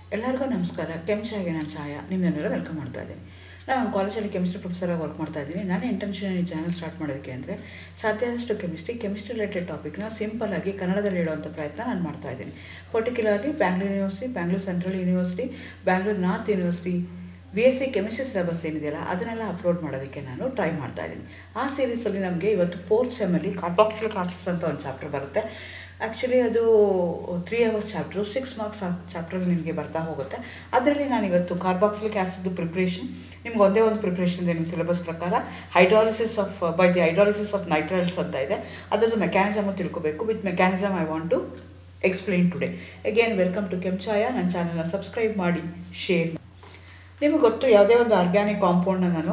ಎಲ್ಲರಿಗೂ ನಮಸ್ಕಾರ ಕೆಮ್ಚಾಗೆ ನಾನು ಛಾಯಾ ನಿಮ್ಮನ್ನೆಲ್ಲ ವೆಲ್ಕಮ್ ಮಾಡ್ತಾ ಇದ್ದೀನಿ ನಾನು ಕಾಲೇಜಲ್ಲಿ ಕೆಮಿಸ್ಟ್ರಿ ಪ್ರೊಫೆಸರಾಗಿ ವರ್ಕ್ ಮಾಡ್ತಾ ಇದ್ದೀನಿ ನಾನು ಇಂಟೆನ್ಷನ್ ಈ ಚಾನಲ್ ಸ್ಟಾರ್ಟ್ ಮಾಡೋದಕ್ಕೆ ಅಂದರೆ ಸಾಧ್ಯ ಆದಷ್ಟು ಕೆಮಿಸ್ಟ್ರಿ ಕೆಮಿಸ್ಟ್ರಿ ರಿಲೇಟೆಡ್ ಟಾಪಿಕ್ನ ಸಿಂಪಲ್ ಆಗಿ ಕನ್ನಡದಲ್ಲಿ ಹೇಳುವಂಥ ಪ್ರಯತ್ನ ನಾನು ಮಾಡ್ತಾ ಇದ್ದೀನಿ particularly Bangalore university Bangalore central university Bangalore north university B S C chemistry syllabus ಏನಿದೆಯಲ್ಲ ಅದನ್ನೆಲ್ಲ ಅಪ್ಲೋಡ್ ಮಾಡೋದಕ್ಕೆ ನಾನು ಟ್ರೈ ಮಾಡ್ತಾ ಇದ್ದೀನಿ ಆ ಸೀರೀಸಲ್ಲಿ ನಮಗೆ ಇವತ್ತು ಫೋರ್ತ್ ಸೆಮ್ಮಲ್ಲಿ ಕಾರ್ಬಾಕ್ಸಿಲ್ ಕ್ಲಾಸಸ್ ಅಂತ ಒಂದು ಚಾಪ್ಟರ್ ಬರುತ್ತೆ ಆ್ಯಕ್ಚುಲಿ ಅದು three hours chapter six marks chapter ನಿಮಗೆ ಬರ್ತಾ ಹೋಗುತ್ತೆ ಅದರಲ್ಲಿ ನಾನು ಇವತ್ತು ಕಾರ್ಬಾಕ್ಸಿಲಿಕ್ ಆ್ಯಸಿಡ್ದು ಪ್ರಿಪ್ರೇಷನ್ ನಿಮ್ಗೆ ಒಂದೇ ಒಂದು ಪ್ರಿಪ್ರೇಷನ್ ಇದೆ ನಿಮ್ಮ ಸಿಲೆಬಸ್ ಪ್ರಕಾರ hydrolysis of by the hydrolysis of nitriles ಅಂತ ಇದೆ ಅದರದ್ದು ಮೆಕ್ಯಾನಿಸಮು ತಿಳ್ಕೊಬೇಕು with mechanism I want to explain today again welcome to ಕೆಂಚಾಯ ನನ್ನ ಚಾನಲ್ನ ಸಬ್ಸ್ಕ್ರೈಬ್ ಮಾಡಿ ಶೇರ್ ನಿಮಗೆ ಗೊತ್ತು ಯಾವುದೇ ಒಂದು ಆರ್ಗ್ಯಾನಿಕ್ ಕಾಂಪೌಂಡ್ನ ನಾನು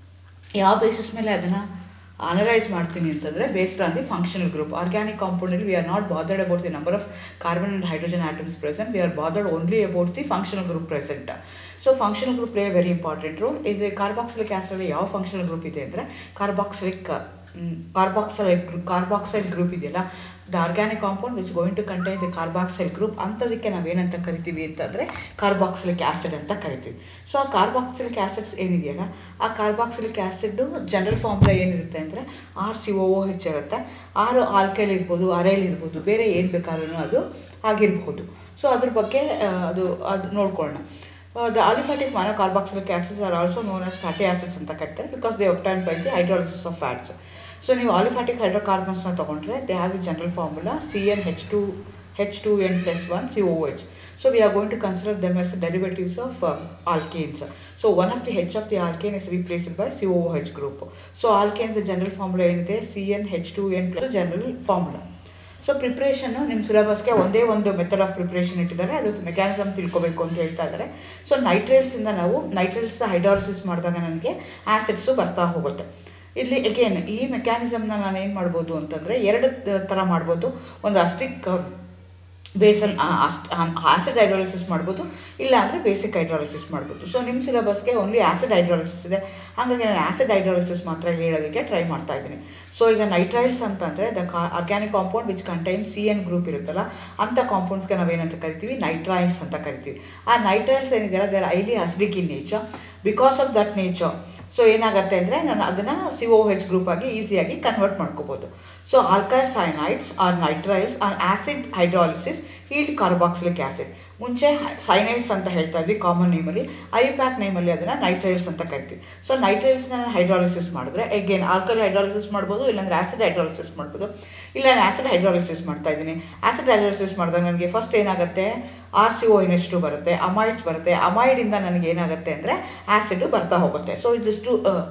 ಯಾವ ಬೇಸಿಸ್ ಮೇಲೆ ಅದನ್ನು ಅನಲೈಸ್ ಮಾಡ್ತೀನಿ ಅಂತಂದರೆ based on the functional group organic ಕಾಂಪೌಂಡಲ್ಲಿ we are not bothered about the number of carbon and hydrogen atoms present we are bothered only about the functional group present so functional group play very important role ಇದು carboxylic ಆ್ಯಸಿಡಲ್ಲಿ ಯಾವ functional group ಇದೆ ಅಂದರೆ carboxylic carboxyl carboxyl group ಇದೆಯಲ್ಲ the organic compound which going to contain the carboxyl group ಅಂಥದಕ್ಕೆ ನಾವೇನಂತ ಕರಿತೀವಿ ಅಂತಂದರೆ ಕಾರ್ಬಾಕ್ಸಿಲಿಕ್ ಆ್ಯಸಿಡ್ ಅಂತ ಕರಿತೀವಿ ಸೊ ಆ ಕಾರ್ಬಾಕ್ಸಿಲಿಕ್ ಆ್ಯಸಿಡ್ಸ್ ಏನಿದೆಯಲ್ಲ ಆ ಕಾರ್ಬಾಕ್ಸಿಲಿಕ್ ಆ್ಯಸಿಡ್ಡು ಜನರಲ್ ಫಾರ್ಮುಲಾ ಏನಿರುತ್ತೆ ಅಂದರೆ ಆರ್ ಸಿ ಒ ಹೆಚ್ ಇರುತ್ತೆ ಆರು ಆಲ್ಕೈಲ್ ಇರ್ಬೋದು ಅರೈಲ್ ಇರ್ಬೋದು ಬೇರೆ ಏನು ಬೇಕಾದ್ರೂ ಅದು ಆಗಿರ್ಬೋದು ಸೊ ಅದ್ರ ಬಗ್ಗೆ ಅದು ಅದು ನೋಡ್ಕೊಳ್ಳೋಣ the aliphatic mono carboxylic acids are also known as fatty acids ಅಂತ ಕರಿತಾರೆ because they obtain by the hydrolysis of fats so ನೀವು ಆಲಿಫ್ಯಾಟಿಕ್ ಹೈಡ್ರೋಕಾರ್ಬನ್ಸ್ನ ತೊಗೊಂಡ್ರೆ they have the general formula C N H two H two N plus one C O H so we are going to consider them as derivatives of alkanes so one of the H of the alkane is replaced by C O H group so alkanes general formula ಏನಿದೆ C N H two N plus general formula so preparation ನಿಮ್ಮ ಸಿಲೆಬಸ್ಗೆ ಒಂದೇ ಒಂದು method of preparation ಇಟ್ಟಿದ್ದಾರೆ ಅದು mechanism ತಿಳ್ಕೊಬೇಕು ಅಂತ ಹೇಳ್ತಾ ಇದ್ದಾರೆ ಸೊ ನೈಟ್ರೇಲ್ಸಿಂದ ನಾವು ನೈಟ್ರೇಲ್ಸ್ನ ಹೈಡ್ರಾಲಿಸಿಸ್ ಮಾಡಿದಾಗ ನನಗೆ ಆ್ಯಸಿಡ್ಸು ಬರ್ತಾ ಹೋಗುತ್ತೆ ಇಲ್ಲಿ ಎಗೇನ್ ಈ ಮೆಕ್ಯಾನಿಸಮ್ನ ನಾನು ಏನು ಮಾಡ್ಬೋದು ಅಂತಂದರೆ ಎರಡು ಥರ ಮಾಡ್ಬೋದು ಒಂದು ಅಸ್ಟಿಕ್ ಬೇಸಲ್ ಆ್ಯಸಿಡ್ ಹೈಡ್ರಾಲಿಸಿಸ್ ಮಾಡ್ಬೋದು ಇಲ್ಲ ಅಂದರೆ ಬೇಸಿಕ್ ಹೈಡ್ರಾಲಿಸಿಸ್ ಮಾಡ್ಬೋದು ಸೊ ನಿಮ್ಮ ಸಿಲೆಬಸ್ಗೆ ಓನ್ಲಿ ಆ್ಯಸಿಡ್ ಹೈಡ್ರಾಲಿಸಿಸ್ ಇದೆ ಹಾಗಾಗಿ ನಾನು ಆ್ಯಸಿಡ್ ಹೈಡ್ರಾಲಿಸಿಸ್ ಮಾತ್ರ ಹೇಳೋದಕ್ಕೆ ಟ್ರೈ ಮಾಡ್ತಾ ಇದ್ದೀನಿ ಸೊ ಈಗ ನೈಟ್ರೈಲ್ಸ್ ಅಂತಂದರೆ ದ ಕಾ organic compound which contain C N group ಇರುತ್ತಲ್ಲ ಅಂಥ ಕಾಂಪೌಂಡ್ಸ್ಗೆ ನಾವೇನಂತ ಕರಿತೀವಿ ನೈಟ್ರೈಲ್ಸ್ ಅಂತ ಕರಿತೀವಿ ಆ ನೈಟ್ರೈಲ್ಸ್ ಏನಿದೆಯಲ್ಲ there highly acidic in nature because of that nature so ಏನಾಗುತ್ತೆ ಅಂದರೆ ನಾನು ಅದನ್ನು ಸಿ ಒ ಹೆಚ್ ಗ್ರೂಪ್ ಆಗಿ ಈಸಿಯಾಗಿ ಕನ್ವರ್ಟ್ ಮಾಡ್ಕೋಬೋದು so alkyl cyanides or nitriles or acid hydrolysis yield carboxylic acid ಮುಂಚೆ ಸೈನೈಡ್ಸ್ ಅಂತ ಹೇಳ್ತಾ ಇದ್ವಿ ಕಾಮನ್ ನೇಮಲ್ಲಿ ಐ ಪ್ಯಾಕ್ ನೇಮಲ್ಲಿ ಅದನ್ನು ನೈಟ್ರೈಲ್ಸ್ ಅಂತ ಕರಿತೀವಿ ಸೊ ನೈಟ್ರೈಲ್ಸ್ನ ಹೈಡ್ರಾಲಿಸಿಸ್ ಮಾಡಿದ್ರೆ ಎಗೇನ್ ಆಲ್ಕಲ್ ಹೈಡ್ರಾಲಿಸಿಸ್ ಮಾಡ್ಬೋದು ಇಲ್ಲಾಂದ್ರೆ ಆ್ಯಸಿಡ್ ಹೈಡ್ರಾಲಿಸಿಸ್ ಮಾಡ್ಬೋದು ಇಲ್ಲ ನಾನು ಆ್ಯಸಿಡ್ ಹೈಡ್ರಾಲಿಸಿಸ್ ಮಾಡ್ತಾ ಇದ್ದೀನಿ ಆ್ಯಸಿಡ್ ಹೈಡ್ರಾಲಿಸಿಸ್ ಮಾಡಿದಾಗ ನನಗೆ ಫಸ್ಟ್ ಏನಾಗುತ್ತೆ R C O N H two ಬರುತ್ತೆ ಅಮಾಯ್ಡ್ಸ್ ಬರುತ್ತೆ ಅಮಾಯ್ಡಿಂದ ನನಗೆ ಏನಾಗುತ್ತೆ ಅಂದರೆ ಆ್ಯಸಿಡು ಬರ್ತಾ ಹೋಗುತ್ತೆ ಸೊ ಇದಿಷ್ಟು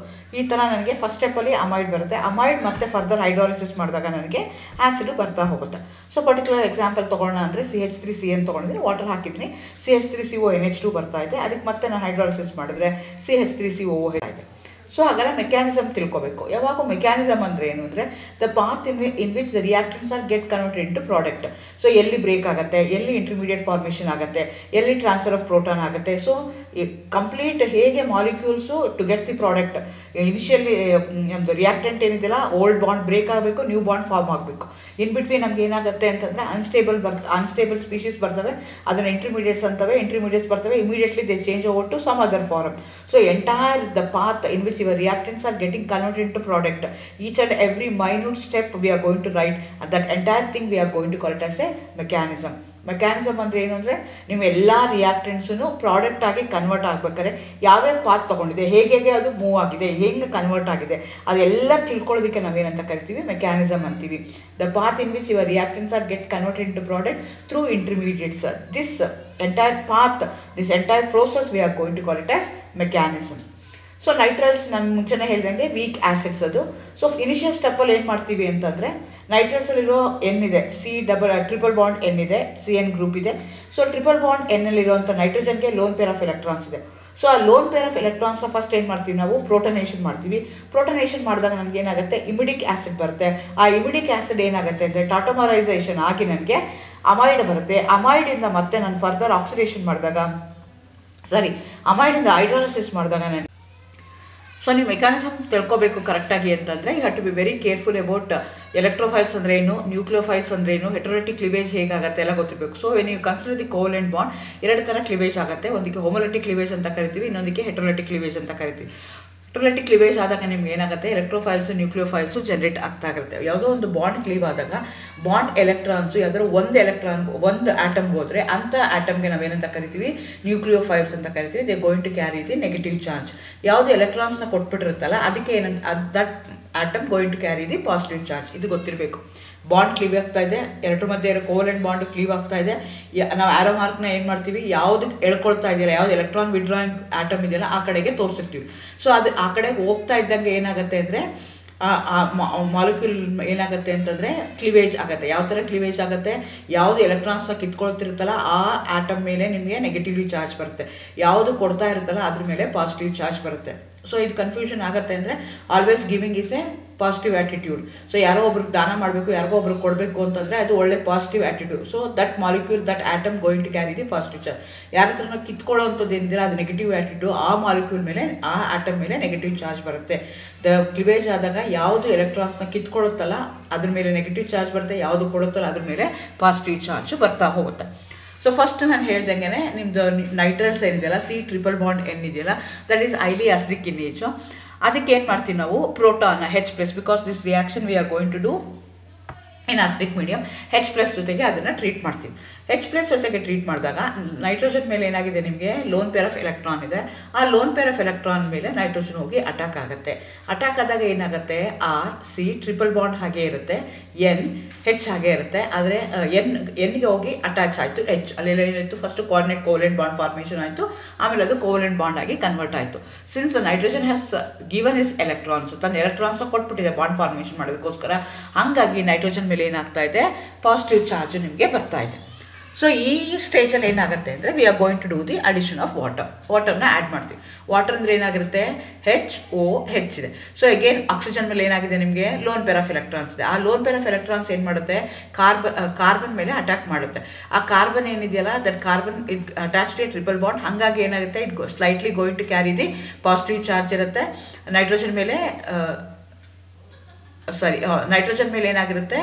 ಈ ಥರ ನನಗೆ ಫಸ್ಟ್ ಸ್ಟೆಪ್ಪಲ್ಲಿ ಅಮಾಯ್ಡ್ ಬರುತ್ತೆ ಅಮಾಯ್ಡ್ ಮತ್ತೆ ಫರ್ದರ್ ಹೈಡ್ರಾಲಿಸಿಸ್ ಮಾಡಿದಾಗ ನನಗೆ ಆ್ಯಸಿಡು ಬರ್ತಾ ಹೋಗುತ್ತೆ ಸೊ ಪರ್ಟಿಕ್ಯುಲರ್ ಎಕ್ಸಾಂಪಲ್ ತೊಗೊಳ್ಳೋಣ ಅಂದರೆ C H three C N ತೊಗೊಂಡಿದ್ದೀನಿ ವಾಟರ್ ಹಾಕಿದ್ದೀನಿ C H three C O N H two ಬರ್ತಾ ಇದೆ ಅದಕ್ಕೆ ಮತ್ತೆ ನಾನು ಹೈಡ್ರಾಲಿಸಿಸ್ ಮಾಡಿದ್ರೆ C H three C O ಇದೆ ಸೊ ಹಾಗಾದ್ರೆ ಮೆಕ್ಯಾನಿಸಮ್ ತಿಳ್ಕೊಬೇಕು ಯಾವಾಗ ಮೆಕ್ಯಾನಿಸಮ್ ಅಂದರೆ ಏನು ಅಂದರೆ the path in in which the reactions are get converted into product so ಎಲ್ಲಿ ಬ್ರೇಕ್ ಆಗುತ್ತೆ ಎಲ್ಲಿ ಇಂಟರ್ಮೀಡಿಯೇಟ್ ಫಾರ್ಮೇಷನ್ ಆಗುತ್ತೆ ಎಲ್ಲಿ ಟ್ರಾನ್ಸ್ಫರ್ ಆಫ್ ಪ್ರೋಟಾನ್ ಆಗುತ್ತೆ ಸೊ ಕಂಪ್ಲೀಟ್ ಹೇಗೆ molecules to get the product initially ನಮ್ಮದು ರಿಯಾಕ್ಟೆಂಟ್ ಏನಿದೆಯಲ್ಲ ಓಲ್ಡ್ ಬಾಂಡ್ ಬ್ರೇಕ್ ಆಗಬೇಕು ನ್ಯೂ ಬಾಂಡ್ ಫಾರ್ಮ್ ಆಗಬೇಕು ಇನ್ ಬಿಟ್ವೀನ್ ನಮ್ಗೆ ಏನಾಗುತ್ತೆ ಅಂತಂದರೆ ಅನ್ಸ್ಟೇಬಲ್ ಬರ್ತ ಅನ್ಸ್ಟೇಬಲ್ ಸ್ಪೀಷೀಸ್ ಬರ್ತವೆ ಅದನ್ನು ಇಂಟರ್ಮೀಡಿಯೇಟ್ಸ್ ಅಂತವೆ ಇಂಟರ್ಮೀಡಿಯೇಟ್ಸ್ ಬರ್ತವೆ immediately they change over to some other form so entire the path in which your reactants are getting converted into product. Each and every minute step we are going to write and that entire thing we are going to call it as a mechanism. Mechanism ಅಂದರೆ ಏನು ಅಂದರೆ ನಿಮ್ಮ ಎಲ್ಲ ರಿಯಾಕ್ಟೆಂಟ್ಸೂ product ಆಗಿ convert ಆಗ್ಬೇಕಾದ್ರೆ ಯಾವ್ಯಾವ path ತೊಗೊಂಡಿದೆ ಹೇಗೆ ಹೇಗೆ ಅದು ಮೂವ್ ಆಗಿದೆ ಹೆಂಗೆ ಕನ್ವರ್ಟ್ ಆಗಿದೆ ಅದೆಲ್ಲ ತಿಳ್ಕೊಳ್ಳೋದಕ್ಕೆ ನಾವೇನಂತ ಕರಿತೀವಿ ಮೆಕ್ಯಾನಿಸಮ್ ಅಂತೀವಿ the path in which your reactants are get converted into product through intermediates this entire path this entire process we are going to call it as mechanism so nitriles ನಾನು ಮುಂಚೆನೇ ಹೇಳ್ದಂಗೆ weak acids ಅದು so initial ಸ್ಟೆಪ್ಪಲ್ಲಿ ಏನು ಮಾಡ್ತೀವಿ ಅಂತಂದರೆ ನೈಟ್ರಲ್ಸಲ್ಲಿರೋ N ಇದೆ C double triple bond N ಇದೆ ಸಿ ಎನ್ ಗ್ರೂಪ್ ಇದೆ ಸೊ ಟ್ರಿಪಲ್ ಬಾಂಡ್ ಎನ್ನಲ್ಲಿರುವಂಥ ನೈಟ್ರೋಜನ್ಗೆ ಲೋನ್ ಪೇರ್ ಆಫ್ ಎಲೆಕ್ಟ್ರಾನ್ಸ್ ಇದೆ ಸೊ ಆ ಲೋನ್ ಪೇರ್ ಆಫ್ ಎಲೆಕ್ಟ್ರಾನ್ಸ್ನ ಫಸ್ಟ್ ಏನು ಮಾಡ್ತೀವಿ ನಾವು ಪ್ರೋಟನೇಷನ್ ಮಾಡ್ತೀವಿ ಪ್ರೋಟನೇಷನ್ ಮಾಡಿದಾಗ ನನಗೆ ಏನಾಗುತ್ತೆ ಇಮಿಡಿಕ್ ಆ್ಯಸಿಡ್ ಬರುತ್ತೆ ಆ ಇಮಿಡಿಕ್ ಆ್ಯಸಿಡ್ ಏನಾಗುತ್ತೆ ಅಂದರೆ ಟಾಟೋಮರೈಸೇಷನ್ ಆಗಿ ನನಗೆ ಅಮಾಯ್ಡ್ ಬರುತ್ತೆ ಅಮಾಯ್ಡಿಂದ ಮತ್ತೆ ನಾನು ಫರ್ದರ್ ಆಕ್ಸಿಡೇಷನ್ ಮಾಡಿದಾಗ ಸಾರಿ ಅಮಾಯ್ಡಿಂದ ಹೈಡ್ರಾಲಿಸಿಸ್ ಮಾಡಿದಾಗ ನನಗೆ ಸೊ ನೀವು ಮೆಕ್ಯಾನಿಸಮ್ ತಿಳ್ಕೊಬೇಕು ಕರೆಕ್ಟಾಗಿ ಅಂತಂದರೆ you have to be very careful about electrophiles ಅಂದರೆ ಏನು ನ್ಯೂಕ್ಲಿಯೋಫೈಲ್ಸ್ ಅಂದರೆ ಏನು ಹೆಟ್ರೋಲಿಟಿಕ್ ಕ್ಲಿವೇಜ್ ಹೇಗಾಗುತ್ತೆ ಎಲ್ಲ ಗೊತ್ತಿರಬೇಕು so when you consider the covalent bond ಎರಡು ಥರ ಕ್ಲಿವೇಜ್ ಆಗುತ್ತೆ ಒಂದಕ್ಕೆ ಹೋಮೋಲಿಟಿಕ್ ಕ್ಲಿವೇಜ್ ಅಂತ ಕರಿತೀವಿ ಇನ್ನೊಂದಕ್ಕೆ ಹೆಟ್ರೋಲಿಟಿಕ್ ಕ್ಲಿವೇಜ್ ಅಂತ ಕರಿತೀವಿ ಹೆಟ್ರೋಲಿಟಿಕ್ ಕ್ಲಿವೇಜ್ ಆದಾಗ ನಿಮ್ಗೆ ಏನಾಗುತ್ತೆ ಎಲೆಕ್ಟ್ರೋಫೈಲ್ಸ್ ನ್ಯೂಕ್ಲಿಯೋಫೈಲ್ಸು ಜನರೇಟ್ ಆಗ್ತಾ ಇರುತ್ತೆ ಯಾವುದೋ ಒಂದು ಬಾಂಡ್ ಕ್ಲೀವ್ ಆದಾಗ ಬಾಂಡ್ ಎಲೆಕ್ಟ್ರಾನ್ಸು ಯಾವ್ದಾದ್ರು ಒಂದು ಎಲೆಕ್ಟ್ರಾನ್ ಒಂದು ಆಟಮ್ಗೆ ಹೋದರೆ ಅಂಥ ಆಟಮ್ಗೆ ನಾವೇನಂತ ಕರಿತೀವಿ ನ್ಯೂಕ್ಲಿಯೋಫೈಲ್ಸ್ ಅಂತ ಕರಿತೀವಿ they going to carry the negative charge ಯಾವುದು ಎಲೆಕ್ಟ್ರಾನ್ಸ್ನ ಕೊಟ್ಬಿಟ್ಟಿರುತ್ತಲ್ಲ ಅದಕ್ಕೆ ಏನಂತ that atom going to carry the positive charge ಇದು ಗೊತ್ತಿರಬೇಕು ಬಾಂಡ್ ಕ್ಲೀವ್ ಆಗ್ತಾ ಇದೆ ಎರಡರ ಮಧ್ಯೆ ಇರೋ ಕೋಲ್ ಆ್ಯಂಡ್ ಬಾಂಡ್ ಕ್ಲೀವ್ ಆಗ್ತಾ ಇದೆ ಯ- ನಾವು ಆರೋ ಮಾರ್ಕ್ನ ಏನು ಮಾಡ್ತೀವಿ ಯಾವ್ದು ಎಳ್ಕೊಳ್ತಾ ಇದ್ದೀರಾ ಯಾವ್ದು ಎಲೆಕ್ಟ್ರಾನ್ ವಿಡ್ರಾಯಿಂಗ್ ಆಟಮ್ ಇದೆಯಲ್ಲ ಆ ಕಡೆಗೆ ತೋರಿಸಿರ್ತೀವಿ ಸೊ ಅದು ಆ ಕಡೆ ಹೋಗ್ತಾ ಇದ್ದಂಗೆ ಏನಾಗುತ್ತೆ ಅಂದರೆ ಆ ಮಾಲಿಕ್ಯೂಲ್ ಏನಾಗುತ್ತೆ ಅಂತಂದರೆ ಕ್ಲಿವೇಜ್ ಆಗುತ್ತೆ ಯಾವ ಥರ ಕ್ಲಿವೇಜ್ ಆಗುತ್ತೆ ಯಾವುದು ಎಲೆಕ್ಟ್ರಾನ್ಸ್ನ ಕಿತ್ಕೊಳ್ತಿರುತ್ತಲ್ಲ ಆ ಆಟಮ್ ಮೇಲೆ ನಿಮಗೆ ನೆಗೆಟಿವ್ಲಿ ಚಾರ್ಜ್ ಬರುತ್ತೆ ಯಾವುದು ಕೊಡ್ತಾ ಇರುತ್ತಲ್ಲ ಅದ್ರ ಮೇಲೆ ಪಾಸಿಟಿವ್ ಚಾರ್ಜ್ ಬರುತ್ತೆ ಸೊ ಇದು ಕನ್ಫ್ಯೂಷನ್ ಆಗುತ್ತೆ ಅಂದರೆ always giving is a positive attitude so ಯಾರೋ ಒಬ್ರಿಗೆ ದಾನ ಮಾಡಬೇಕು ಯಾರಿಗೋ ಒಬ್ರಿಗೆ ಕೊಡಬೇಕು ಅಂತಂದರೆ ಅದು ಒಳ್ಳೆ positive attitude so that molecule that atom going to carry the positive charge ಯಾರ ಹತ್ರನ ಕಿತ್ಕೊಳ್ಳೋ ಅಂಥದ್ದು ಏನಿದೆ ಅದು ನೆಗೆಟಿವ್ ಆ್ಯಟಿಟ್ಯೂಡ್ ಆ ಮಾಲಿಕ್ಯೂಲ್ ಮೇಲೆ ಆ ಆಟಮ್ ಮೇಲೆ ನೆಗೆಟಿವ್ ಚಾರ್ಜ್ ಬರುತ್ತೆ ದ ಕ್ಲಿವೇಜ್ ಆದಾಗ ಯಾವುದು ಎಲೆಕ್ಟ್ರಾನ್ಸ್ನ ಕಿತ್ಕೊಳ್ಳುತ್ತಲ್ಲ ಅದ್ರ ಮೇಲೆ ನೆಗೆಟಿವ್ ಚಾರ್ಜ್ ಬರುತ್ತೆ ಯಾವುದು ಕೊಡುತ್ತಲ್ಲ ಅದ್ರ ಮೇಲೆ ಪಾಸಿಟಿವ್ ಚಾರ್ಜ್ ಬರ್ತಾ ಹೋಗುತ್ತೆ ಸೊ ಫಸ್ಟ್ ನಾನು ಹೇಳ್ದಂಗೆ ನಿಮ್ಮದು ನೈಟ್ರಲ್ಸ್ ಏನಿದೆಯಲ್ಲ ಸಿ ಟ್ರಿಪಲ್ ಬಾಂಡ್ ಎನ್ ಇದೆಯಲ್ಲ that is highly acidic in nature ಅದಕ್ಕೆ ಏನು ಮಾಡ್ತೀವಿ ನಾವು proton H plus because this reaction we are going to do in acidic medium H plus ಜೊತೆಗೆ ಅದನ್ನು ಟ್ರೀಟ್ ಮಾಡ್ತೀವಿ ಹೆಚ್ ಪ್ಲಸ್ ಜೊತೆಗೆ ಟ್ರೀಟ್ ಮಾಡಿದಾಗ ನೈಟ್ರೋಜನ್ ಮೇಲೆ ಏನಾಗಿದೆ ನಿಮಗೆ ಲೋನ್ ಪೇರ್ ಆಫ್ ಎಲೆಕ್ಟ್ರಾನ್ ಇದೆ ಆ ಲೋನ್ ಪೇರ್ ಆಫ್ ಎಲೆಕ್ಟ್ರಾನ್ ಮೇಲೆ ನೈಟ್ರೋಜನ್ ಹೋಗಿ ಅಟ್ಯಾಕ್ ಆಗುತ್ತೆ ಅಟ್ಯಾಕ್ ಆದಾಗ ಏನಾಗುತ್ತೆ ಆರ್ ಸಿ ಟ್ರಿಪಲ್ ಬಾಂಡ್ ಹಾಗೆ ಇರುತ್ತೆ ಎನ್ ಹೆಚ್ ಹಾಗೆ ಇರುತ್ತೆ ಆದರೆ ಎನ್ ಎನ್ಗೆ ಹೋಗಿ ಅಟ್ಯಾಚ್ ಆಯಿತು ಎಚ್ ಅಲ್ಲೆಲ್ಲ ಏನಾಯಿತು first coordinate covalent bond formation ಆಯಿತು ಆಮೇಲೆ ಅದು ಕೋಲೆಂಟ್ ಬಾಂಡ್ ಆಗಿ ಕನ್ವರ್ಟ್ ಆಯಿತು since nitrogen has given is electrons ತನ್ನ ಎಲೆಕ್ಟ್ರಾನ್ಸ್ ಕೊಟ್ಬಿಟ್ಟಿದೆ ಬಾಂಡ್ ಫಾರ್ಮೇಷನ್ ಮಾಡೋದಕ್ಕೋಸ್ಕರ ಹಾಗಾಗಿ ನೈಟ್ರೋಜನ್ ಮೇಲೆ ಏನಾಗ್ತಾ ಇದೆ ಪಾಸಿಟಿವ್ ಚಾರ್ಜ್ ನಿಮಗೆ ಬರ್ತಾ ಇದೆ ಸೊ ಈ ಸ್ಟೇಜಲ್ಲಿ ಏನಾಗುತ್ತೆ ಅಂದರೆ we are going to do the addition of water ವಾಟರ್ನ ಆ್ಯಡ್ ಮಾಡ್ತೀವಿ ವಾಟರ್ ಅಂದರೆ ಏನಾಗಿರುತ್ತೆ ಹೆಚ್ ಓ ಹೆಚ್ ಇದೆ ಸೊ ಅಗೇನ್ ಆಕ್ಸಿಜನ್ ಮೇಲೆ ಏನಾಗಿದೆ ನಿಮಗೆ ಲೋನ್ ಪೇರ್ ಆಫ್ ಎಲೆಕ್ಟ್ರಾನ್ಸ್ ಇದೆ ಆ ಲೋನ್ ಪೇರ್ ಆಫ್ ಎಲೆಕ್ಟ್ರಾನ್ಸ್ ಏನು ಮಾಡುತ್ತೆ ಕಾರ್ಬನ್ ಕಾರ್ಬನ್ ಮೇಲೆ ಅಟ್ಯಾಕ್ ಮಾಡುತ್ತೆ ಆ ಕಾರ್ಬನ್ ಏನಿದೆಯಲ್ಲ that carbon it attach to triple bond ಹಾಗಾಗಿ ಏನಾಗುತ್ತೆ it slightly going to carry the positive charge ಇರುತ್ತೆ ನೈಟ್ರೋಜನ್ ಮೇಲೆ ಸಾರಿ ನೈಟ್ರೋಜನ್ ಮೇಲೆ ಏನಾಗಿರುತ್ತೆ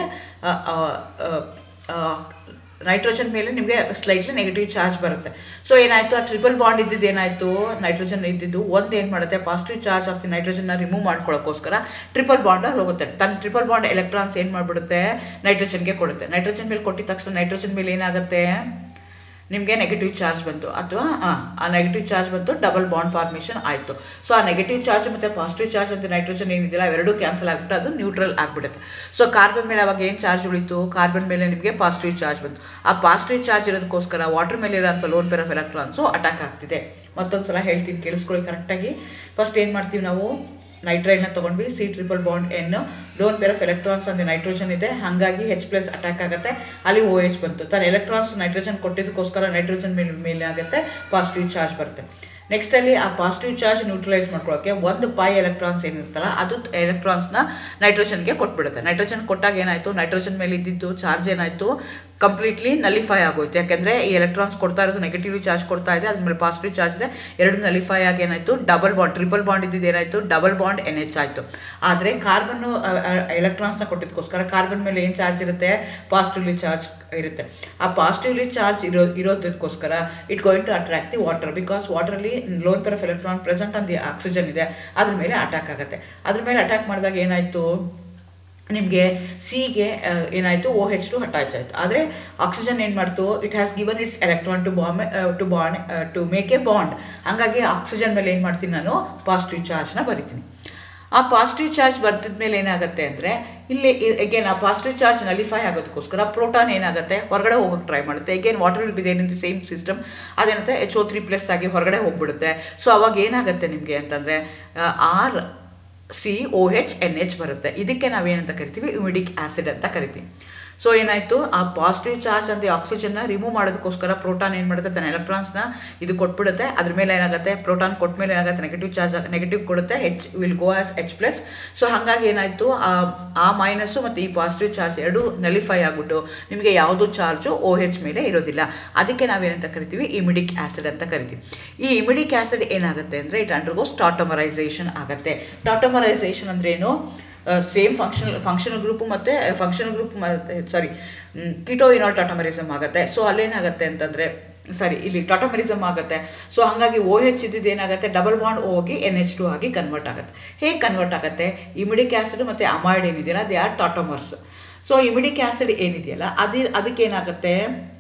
ನೈಟ್ರೋಜನ್ ಮೇಲೆ ನಿಮಗೆ ಸ್ಲೈಟ್ಲಿ ನೆಗೆಟಿವ್ ಚಾರ್ಜ್ ಬರುತ್ತೆ ಸೊ ಏನಾಯಿತು ಆ ಟ್ರಿಪಲ್ ಬಾಂಡ್ ಇದ್ದಿದ್ದು ಏನಾಯಿತು ನೈಟ್ರೋಜನ್ ಇದ್ದಿದ್ದು ಒಂದು ಏನು ಮಾಡುತ್ತೆ ಪಾಸಿಟಿವ್ ಚಾರ್ಜ್ ಆಫ್ ದಿ ನೈಟ್ರೋಜನ್ನ ರಿಮೂವ್ ಮಾಡ್ಕೊಳ್ಳೋಕ್ಕೋಸ್ಕರ ಟ್ರಿಪಲ್ ಬಾಂಡಲ್ಲಿ ಹೋಗುತ್ತೆ ತನ್ನ ಟ್ರಿಪಲ್ ಬಾಂಡ್ ಎಲೆಕ್ಟ್ರಾನ್ಸ್ ಏನು ಮಾಡಿಬಿಡುತ್ತೆ ನೈಟ್ರೋಜನ್ಗೆ ಕೊಡುತ್ತೆ ನೈಟ್ರೋಜನ್ ಮೇಲೆ ಕೊಟ್ಟಿದ ತಕ್ಷಣ ನೈಟ್ರೋಜನ್ ಮೇಲೆ ಏನಾಗುತ್ತೆ ನಿಮಗೆ ನೆಗೆಟಿವ್ ಚಾರ್ಜ್ ಬಂತು ಅಥವಾ ಆ ನೆಗೆಟಿವ್ ಚಾರ್ಜ್ ಬಂತು ಡಬಲ್ ಬಾಂಡ್ ಫಾರ್ಮೇಷನ್ ಆಯಿತು ಸೊ ಆ ನೆಗೆಟಿವ್ ಚಾರ್ಜ್ ಮತ್ತು ಪಾಸಿಟಿವ್ ಚಾರ್ಜ್ ಅಂತ ನೈಟ್ರೋಜನ್ ಏನಿದೆಯಲ್ಲ ಅವೆರಡೂ ಕ್ಯಾನ್ಸಲ್ ಆಗಿಬಿಟ್ಟು ಅದು ನ್ಯೂಟ್ರಲ್ ಆಗಿಬಿಡುತ್ತೆ ಸೊ ಕಾರ್ಬನ್ ಮೇಲೆ ಅವಾಗ ಏನು ಚಾರ್ಜ್ ಉಳಿತು ಕಾರ್ಬನ್ ಮೇಲೆ ನಿಮಗೆ ಪಾಸಿಟಿವ್ ಚಾರ್ಜ್ ಬಂತು ಆ ಪಾಸಿಟಿವ್ ಚಾರ್ಜ್ ಇರೋದಕ್ಕೋಸ್ಕರ ವಾಟರ್ ಮೇಲೆ ಇರೋಂಥ lone pair of electrons attack ಆಗ್ತಿದೆ ಮತ್ತೊಂದು ಸಲ ಹೇಳ್ತೀನಿ ಕೇಳಿಸ್ಕೊಳ್ಳಿ ಕರೆಕ್ಟಾಗಿ ಫಸ್ಟ್ ಏನು ಮಾಡ್ತೀವಿ ನಾವು ನೈಟ್ರೈಡ್ನ ತೊಗೊಂಡ್ವಿ C triple bond N lone pair of electrons ಅಂದರೆ ನೈಟ್ರೋಜನ್ ಇದೆ ಹಾಗಾಗಿ ಹೆಚ್ ಪ್ಲಸ್ ಅಟ್ಯಾಕ್ ಆಗುತ್ತೆ ಅಲ್ಲಿ ಓ ಎಚ್ ಬಂತು ತನ್ನ ಎಲೆಕ್ಟ್ರಾನ್ಸ್ ನೈಟ್ರೋಜನ್ ಕೊಟ್ಟಿದ್ದಕ್ಕೋಸ್ಕರ ನೈಟ್ರೋಜನ್ ಮೇಲೆ ಮೇಲೆ ಆಗುತ್ತೆ ಪಾಸಿಟಿವ್ ಚಾರ್ಜ್ ಬರುತ್ತೆ ನೆಕ್ಸ್ಟಲ್ಲಿ ಆ ಪಾಸಿಟಿವ್ ಚಾರ್ಜ್ ನ್ಯೂಟ್ರಲೈಸ್ ಮಾಡ್ಕೊಳ್ಳೋಕ್ಕೆ ಒಂದು ಪೈ ಎಲೆಕ್ಟ್ರಾನ್ಸ್ ಏನಿರುತ್ತಲ್ಲ ಅದು ಎಲೆಕ್ಟ್ರಾನ್ಸ್ನ ನೈಟ್ರೋಜನ್ಗೆ ಕೊಟ್ಬಿಡುತ್ತೆ ನೈಟ್ರೋಜನ್ ಕೊಟ್ಟಾಗ ಏನಾಯಿತು ನೈಟ್ರೋಜನ್ ಮೇಲೆ ಇದ್ದಿದ್ದು ಚಾರ್ಜ್ ಏನಾಯಿತು ಕಂಪ್ಲೀಟ್ಲಿ ನಲಿಫೈ ಆಗೋಯ್ತು ಯಾಕೆಂದರೆ ಈ ಎಲೆಕ್ಟ್ರಾನ್ಸ್ ಕೊಡ್ತಾ ಇರೋದು ನೆಗೆಟಿವ್ಲಿ ಚಾರ್ಜ್ ಕೊಡ್ತಾ ಇದೆ ಅದ್ರ ಮೇಲೆ ಪಾಸಿಟಿವ್ ಚಾರ್ಜ್ ಇದೆ ಎರಡು ನಲಿಫೈ ಆಗಿ ಏನಾಯಿತು ಡಬಲ್ ಬಾಂಡ್ ಟ್ರಿಪಲ್ ಬಾಂಡ್ ಇದ್ದಿದ್ದು ಏನಾಯಿತು ಡಬಲ್ ಬಾಂಡ್ ಎನ್ ಎಚ್ ಆಯಿತು ಆದರೆ ಕಾರ್ಬನ್ನು ಎಲೆಕ್ಟ್ರಾನ್ಸ್ನ ಕೊಟ್ಟಿದ್ದಕ್ಕೋಸ್ಕರ ಕಾರ್ಬನ್ ಮೇಲೆ ಏನು ಚಾರ್ಜ್ ಇರುತ್ತೆ ಪಾಸಿಟಿವ್ಲಿ ಚಾರ್ಜ್ ಇರುತ್ತೆ ಆ ಪಾಸಿಟಿವ್ಲಿ ಚಾರ್ಜ್ ಇರೋ ಇರೋದಕ್ಕೋಸ್ಕರ it going to attract the water because ವಾಟರಲ್ಲಿ lone pair of electron present on the oxygen ಇದೆ ಅದ್ರ ಮೇಲೆ ಅಟ್ಯಾಕ್ ಆಗುತ್ತೆ ಅದ್ರ ಮೇಲೆ ಅಟ್ಯಾಕ್ ಮಾಡಿದಾಗ ಏನಾಯಿತು ನಿಮಗೆ ಸಿಗೆ ಏನಾಯಿತು ಓ ಹೆಚ್ ಟು ಅಟ್ಯಾಚ್ ಆಯಿತು ಆದರೆ ಆಕ್ಸಿಜನ್ ಏನು ಮಾಡ್ತು it has given its electron to bomb to bond to make a bond ಹಾಗಾಗಿ ಆಕ್ಸಿಜನ್ ಮೇಲೆ ಏನು ಮಾಡ್ತೀನಿ ನಾನು ಪಾಸಿಟಿವ್ ಚಾರ್ಜ್ನ ಬರಿತೀನಿ ಆ ಪಾಸಿಟಿವ್ ಚಾರ್ಜ್ ಬರ್ತಿದ ಮೇಲೆ ಏನಾಗುತ್ತೆ ಅಂದರೆ ಇಲ್ಲಿ ಎಗೇನ್ ಆ ಪಾಸಿಟಿವ್ ಚಾರ್ಜ್ ನಲಿಫೈ ಆಗೋದಕ್ಕೋಸ್ಕರ ಪ್ರೋಟಾನ್ ಏನಾಗುತ್ತೆ ಹೊರಗಡೆ ಹೋಗೋಕ್ಕೆ ಟ್ರೈ ಮಾಡುತ್ತೆ ಎಗೇನ್ ವಾಟರ್ ವಿಲ್ ಬಿದೆ ಏನಿದೆ ಸೇಮ್ ಸಿಸ್ಟಮ್ ಅದೇನಂತೆ ಎಚ್ ಓ ತ್ರೀ ಪ್ಲಸ್ ಆಗಿ ಹೊರಗಡೆ ಹೋಗ್ಬಿಡುತ್ತೆ ಸೊ ಅವಾಗ ಏನಾಗುತ್ತೆ ನಿಮಗೆ ಅಂತಂದರೆ R C O H N H ಬರುತ್ತೆ ಇದಕ್ಕೆ ನಾವೇನಂತ ಕರಿತೀವಿ ಇಮಿಡಿಕ್ ಆ್ಯಸಿಡ್ ಅಂತ ಕರಿತೀವಿ ಸೊ ಏನಾಯಿತು ಆ ಪಾಸಿಟಿವ್ ಚಾರ್ಜ್ ಅಂದರೆ ಆಕ್ಸಿಜನ್ನ ರಿಮೂವ್ ಮಾಡೋದಕ್ಕೋಸ್ಕರ ಪ್ರೋಟಾನ್ ಏನು ಮಾಡುತ್ತೆ ತನ್ನ ಎಲೆಕ್ಟ್ರಾನ್ಸ್ನ ಇದು ಕೊಟ್ಬಿಡುತ್ತೆ ಅದ್ರ ಮೇಲೆ ಏನಾಗುತ್ತೆ ಪ್ರೋಟಾನ್ ಕೊಟ್ಟ ಮೇಲೆ ಏನಾಗುತ್ತೆ ನೆಗೆಟಿವ್ ಚಾರ್ಜ್ ನೆಗೆಟಿವ್ ಕೊಡುತ್ತೆ H will go as H plus so ಹಾಗಾಗಿ ಏನಾಯಿತು ಆ ಮೈನಸ್ಸು ಮತ್ತು ಈ ಪಾಸಿಟಿವ್ ಚಾರ್ಜ್ ಎರಡು ನಲಿಫೈ ಆಗಿಬಿಟ್ಟು ನಿಮಗೆ ಯಾವುದು ಚಾರ್ಜು ಓ ಹೆಚ್ ಮೇಲೆ ಇರೋದಿಲ್ಲ ಅದಕ್ಕೆ ನಾವೇನಂತ ಕರಿತೀವಿ ಇಮಿಡಿಕ್ ಆ್ಯಸಿಡ್ ಅಂತ ಕರಿತೀವಿ ಈ ಇಮಿಡಿಕ್ ಆ್ಯಸಿಡ್ ಏನಾಗುತ್ತೆ ಅಂದರೆ ಇಟ್ ಅಂಡರ್ಗೋಸ್ ಟಾಟಮರೈಸೇಷನ್ ಆಗುತ್ತೆ ಟಾಟಮರೈಸೇಷನ್ ಅಂದ್ರೆ ಏನು ಸೇಮ್ ಫಂಕ್ಷನಲ್ ಫಂಕ್ಷನಲ್ ಗ್ರೂಪು ಮತ್ತು functional group sorry keto enol tautomerism ಆಗುತ್ತೆ ಸೊ ಅಲ್ಲೇನಾಗುತ್ತೆ ಅಂತಂದರೆ ಸಾರಿ ಇಲ್ಲಿ ಟಾಟಮರಿಸಮ್ ಆಗುತ್ತೆ ಸೊ ಹಾಗಾಗಿ ಓ ಹೆಚ್ ಇದ್ದಿದ್ದು ಏನಾಗುತ್ತೆ ಡಬಲ್ ಬಾಂಡ್ ಹೋಗಿ ಎನ್ ಎಚ್ ಟು ಆಗಿ ಕನ್ವರ್ಟ್ ಆಗುತ್ತೆ ಹೇಗೆ ಕನ್ವರ್ಟ್ ಆಗುತ್ತೆ ಇಮಿಡಿಕ್ ಆ್ಯಸಿಡ್ ಮತ್ತು ಅಮಾಯ್ಡ್ ಏನಿದೆಯಲ್ಲ they are tautomers so imidic acid ಏನಿದೆಯಲ್ಲ ಅದು ಅದಕ್ಕೇನಾಗುತ್ತೆ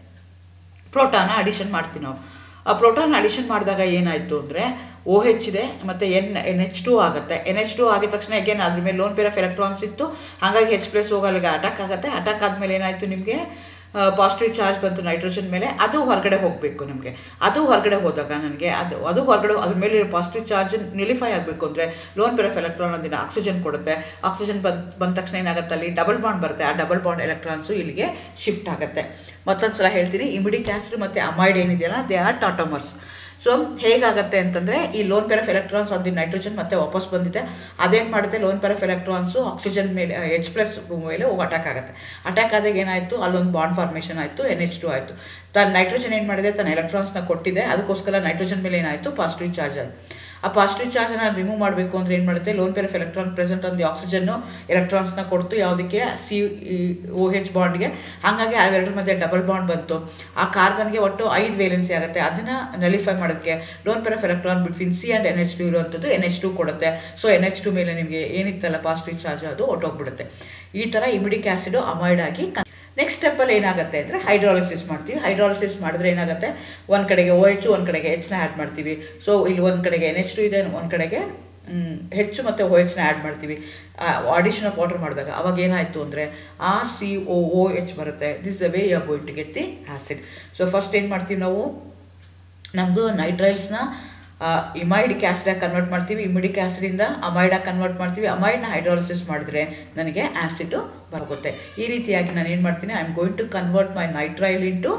ಪ್ರೋಟಾನ ಅಡಿಷನ್ ಮಾಡ್ತೀವಿ ನಾವು ಆ ಪ್ರೋಟಾನ್ ಅಡಿಷನ್ ಮಾಡಿದಾಗ ಏನಾಯಿತು ಅಂದರೆ ಓ ಹೆಚ್ ಇದೆ ಮತ್ತು ಎನ್ ಎನ್ ಎಚ್ ಟು ಆಗುತ್ತೆ ಎನ್ ಎಚ್ ಟು ಆಗಿದ ತಕ್ಷಣ ಎಗೇನ್ ಅದ್ರ ಮೇಲೆ ಲೋನ್ ಪೇರ್ ಆಫ್ ಎಲೆಕ್ಟ್ರಾನ್ಸ್ ಇತ್ತು ಹಾಗಾಗಿ ಹೆಚ್ ಪ್ಲಸ್ ಹೋಗಲ್ಲಿಗೆ ಅಟ್ಯಾಕ್ ಆಗುತ್ತೆ ಅಟ್ಯಾಕ್ ಆದಮೇಲೆ ಏನಾಯಿತು ನಿಮಗೆ ಪಾಸಿಟಿವ್ ಚಾರ್ಜ್ ಬಂತು ನೈಟ್ರೋಜನ್ ಮೇಲೆ ಅದು ಹೊರಗಡೆ ಹೋಗಬೇಕು ನಮಗೆ ಅದು ಹೊರಗಡೆ ಹೋದಾಗ ನನಗೆ ಅದು ಅದು ಹೊರಗಡೆ ಅದ್ರ ಮೇಲೆ ಪಾಸಿಟಿವ್ ಚಾರ್ಜ್ ನಿಲಿಫೈ ಆಗಬೇಕು ಅಂದರೆ ಲೋನ್ ಪೇರ್ ಆಫ್ ಎಲೆಕ್ಟ್ರಾನ್ ಒಂದಿನ ಆಕ್ಸಿಜನ್ ಕೊಡುತ್ತೆ ಆಕ್ಸಿಜನ್ ಬಂದ ಬಂದ ತಕ್ಷಣ ಏನಾಗುತ್ತೆ ಅಲ್ಲಿ ಡಬಲ್ ಬಾಂಡ್ ಬರುತ್ತೆ ಆ ಡಬಲ್ ಬಾಂಡ್ ಎಲೆಕ್ಟ್ರಾನ್ಸು ಇಲ್ಲಿಗೆ ಶಿಫ್ಟ್ ಆಗುತ್ತೆ ಮತ್ತೊಂದು ಸಲ ಹೇಳ್ತೀನಿ ಇಮಿಡಿಕ್ ಆ್ಯಸಿಡ್ ಮತ್ತು ಅಮೈಡ್ ಏನಿದೆಯಲ್ಲ ದೇ ಆರ್ ಟಾಟಮರ್ಸ್ ಸೊ ಹೇಗಾಗುತ್ತೆ ಅಂತಂದರೆ ಈ ಲೋನ್ ಪೇರ್ ಆಫ್ ಎಲೆಕ್ಟ್ರಾನ್ಸ್ ಅದು ನೈಟ್ರೋಜನ್ ಮತ್ತೆ ವಾಪಸ್ ಬಂದಿದೆ ಅದೇನು ಮಾಡುತ್ತೆ lone pair of electrons oxygen ಮೇಲೆ ಎಚ್ ಪ್ಲಸ್ ಮೇಲೆ ಹೋಗಿ ಅಟ್ಯಾಕ್ ಆಗುತ್ತೆ ಅಟ್ಯಾಕ್ ಆದಾಗ ಏನಾಯಿತು ಅಲ್ಲೊಂದು ಬಾಂಡ್ ಫಾರ್ಮೇಷನ್ ಆಯಿತು ಎನ್ ಎಚ್ ಟು ಆಯಿತು ತನ್ನ ನೈಟ್ರೋಜನ್ ಏನು ಮಾಡಿದೆ ತನ್ನ ಎಲೆಕ್ಟ್ರಾನ್ಸ್ನ ಕೊಟ್ಟಿದೆ ಅದಕ್ಕೋಸ್ಕರ ನೈಟ್ರೋಜನ್ ಮೇಲೆ ಏನಾಯಿತು ಪಾಸಿಟಿವ್ ಚಾರ್ಜ್ ಆಯಿತು ಆ ಪಾಸಿಟಿವ್ ಚಾರ್ಜನ್ನು ರಿಮೂವ್ ಮಾಡಬೇಕು ಅಂದರೆ ಏನು ಮಾಡುತ್ತೆ lone pair of electron present ಒಂದು ಆಕ್ಸಿಜನ್ನು ಎಲೆಕ್ಟ್ರಾನ್ಸ್ನ ಕೊಡ್ತು ಯಾವುದಕ್ಕೆ ಸಿ ಓ ಹೆಚ್ ಬಾಂಡ್ಗೆ ಹಾಗಾಗಿ ಅವೆರಡರ ಮಧ್ಯೆ ಡಬಲ್ ಬಾಂಡ್ ಬಂತು ಆ ಕಾರ್ಬನ್ಗೆ ಒಟ್ಟು ಐದು ವೇಲೆನ್ಸಿ ಆಗುತ್ತೆ ಅದನ್ನು ನಲಿಫೈ ಮಾಡೋದಕ್ಕೆ lone pair of electron between C and N H two ಇರುವಂಥದ್ದು ಎನ್ ಎಚ್ ಟು ಕೊಡುತ್ತೆ ಸೊ ಎನ್ ಎಚ್ ಟು ಮೇಲೆ ನಿಮಗೆ ಏನಿತ್ತಲ್ಲ ಪಾಸಿಟಿವ್ ಚಾರ್ಜ್ ಅದು ಹೊಟ್ಟೋಗ್ಬಿಡುತ್ತೆ ಈ ಥರ ಇಮಿಡಿಕ್ ಆ್ಯಸಿಡು ಅವಾಯ್ಡ್ ಆಗಿ ನೆಕ್ಸ್ಟ್ ಸ್ಟೆಪ್ಪಲ್ಲಿ ಏನಾಗುತ್ತೆ ಅಂದರೆ ಹೈಡ್ರಾಲಿಸಿಸ್ ಮಾಡ್ತೀವಿ ಹೈಡ್ರಾಲಿಸಿಸ್ ಮಾಡಿದ್ರೆ ಏನಾಗುತ್ತೆ ಒಂದು ಕಡೆಗೆ ಓ ಎಚ್ ಒಂದು ಕಡೆಗೆ ಎಚ್ನ ಆ್ಯಡ್ ಮಾಡ್ತೀವಿ ಸೊ ಇಲ್ಲಿ ಒಂದು ಕಡೆಗೆ ಎನ್ ಎಚ್ ಟು ಇದೆ ಒಂದು ಕಡೆಗೆ ಹೆಚ್ಚು ಮತ್ತು ಓ ಎಚ್ನ ಆ್ಯಡ್ ಮಾಡ್ತೀವಿ ಆಡಿಷನ್ ಆಫ್ ವಾಟರ್ ಮಾಡಿದಾಗ ಅವಾಗ ಏನಾಯಿತು ಅಂದರೆ R C O O H ಬರುತ್ತೆ this the way you are going to get the acid so first ಏನು ಮಾಡ್ತೀವಿ ನಾವು ನಮ್ಮದು ನೈಟ್ರೈಲ್ಸ್ನ ಇಮೈಡಿಕ್ ಆ್ಯಸಿಡಾಗಿ ಕನ್ವರ್ಟ್ ಮಾಡ್ತೀವಿ ಇಮಿಡಿಕ್ ಆ್ಯಸಿಡಿಂದ ಅಮೈಡಾಗಿ ಕನ್ವರ್ಟ್ ಮಾಡ್ತೀವಿ ಅಮೈಡ್ನ ಹೈಡ್ರಾಲಿಸಿಸ್ ಮಾಡಿದ್ರೆ ನನಗೆ ಆ್ಯಸಿಡು ಬರುತ್ತೆ ಈ ರೀತಿಯಾಗಿ ನಾನು ಏನು ಮಾಡ್ತೀನಿ I am going to convert my nitrile into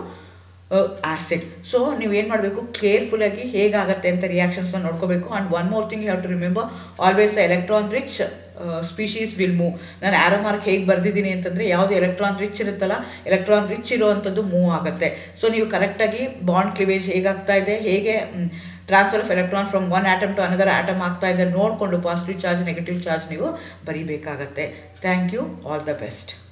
acid so ನೀವು ಏನು ಮಾಡಬೇಕು ಕೇರ್ಫುಲ್ಲಾಗಿ ಹೇಗಾಗುತ್ತೆ ಅಂತ ರಿಯಾಕ್ಷನ್ಸ್ನ ನೋಡ್ಕೋಬೇಕು and one more thing you have to remember always the electron rich species will move ನಾನು ಆ್ಯರೋ ಮಾರ್ಕ್ ಹೇಗೆ ಬರ್ದಿದ್ದೀನಿ ಅಂತಂದರೆ ಯಾವುದು ಎಲೆಕ್ಟ್ರಾನ್ ರಿಚ್ ಇರುತ್ತಲ್ಲ ಎಲೆಕ್ಟ್ರಾನ್ ರಿಚ್ ಇರುವಂಥದ್ದು ಮೂವ್ ಆಗುತ್ತೆ ಸೊ ನೀವು ಕರೆಕ್ಟಾಗಿ ಬಾಂಡ್ ಕ್ಲಿವೇಜ್ ಹೇಗಾಗ್ತಾ ಇದೆ ಹೇಗೆ transfer of electron from one atom to another atom ಆಗ್ತಾ ಇದೆ ನೋಡಿಕೊಂಡು ಪಾಸಿಟಿವ್ ಚಾರ್ಜ್ ನೆಗೆಟಿವ್ ಚಾರ್ಜ್ ನೀವು ಬರೀಬೇಕಾಗತ್ತೆ thank you all the best